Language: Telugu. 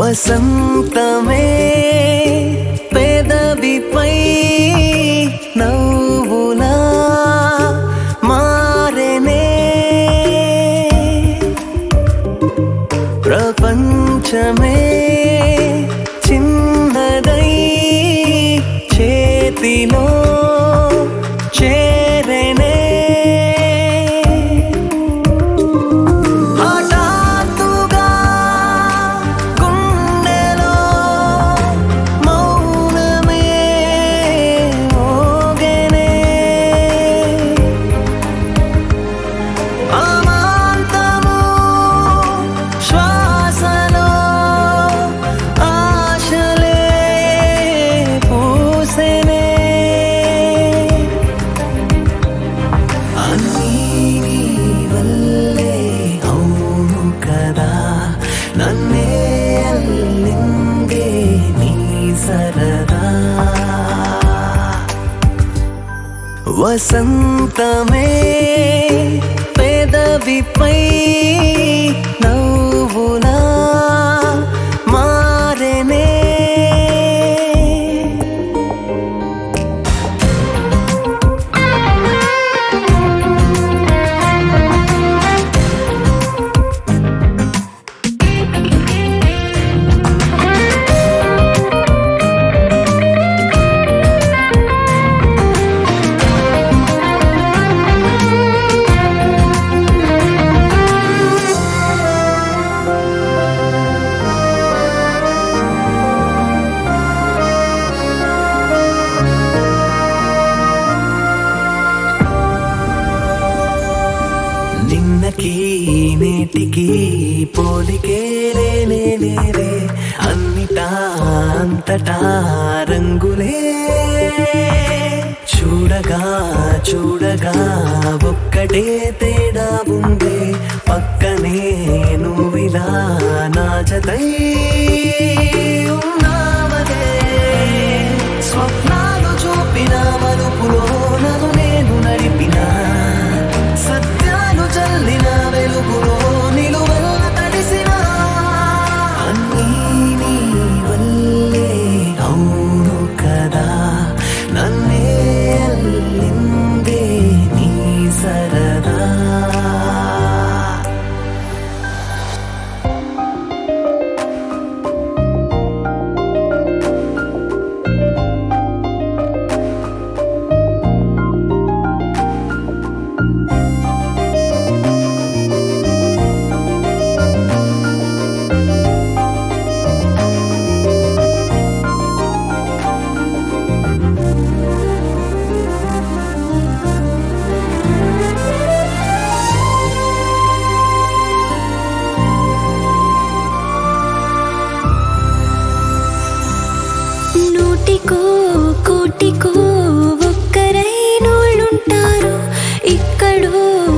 వసంతమే పెదవిపై నవ్వులా మారెనే ప్రపంచమే చిన్నదై చేతిలో చేరనే హఠాత్తుగా గుండెలో మౌనమే మోగెనే అమాంతము శ్వాసలో ఆశలే పూసెనే అన్నీ నీ వల్లే అవును కదా నన్నే అల్లిందే నీ సరదా వసంతమే పెదవిపై నవ్వులా మారెనే నిన్నకి నేటికి పోలికే లేనే లేవే అన్నిటా అంతటా రంగులే చూడగా చూడగా ఒక్కటే తేడా ఉందే పక్కనే నువ్విలా నా జతై ఉన్నావదే స్వప్నాలు చూపిన మలుపులో నన్ను నేను నడిపిన సత్యాలు చల్లిన వెలుగులో నిలువెల్ల తడిసిన అన్నీ నీ వల్లే అవును కదా నన్నే అల్లిందే నీ సరదా నూటికో కోటికో ఒక్కరై నోళ్ళుంటారు ఇక్కడో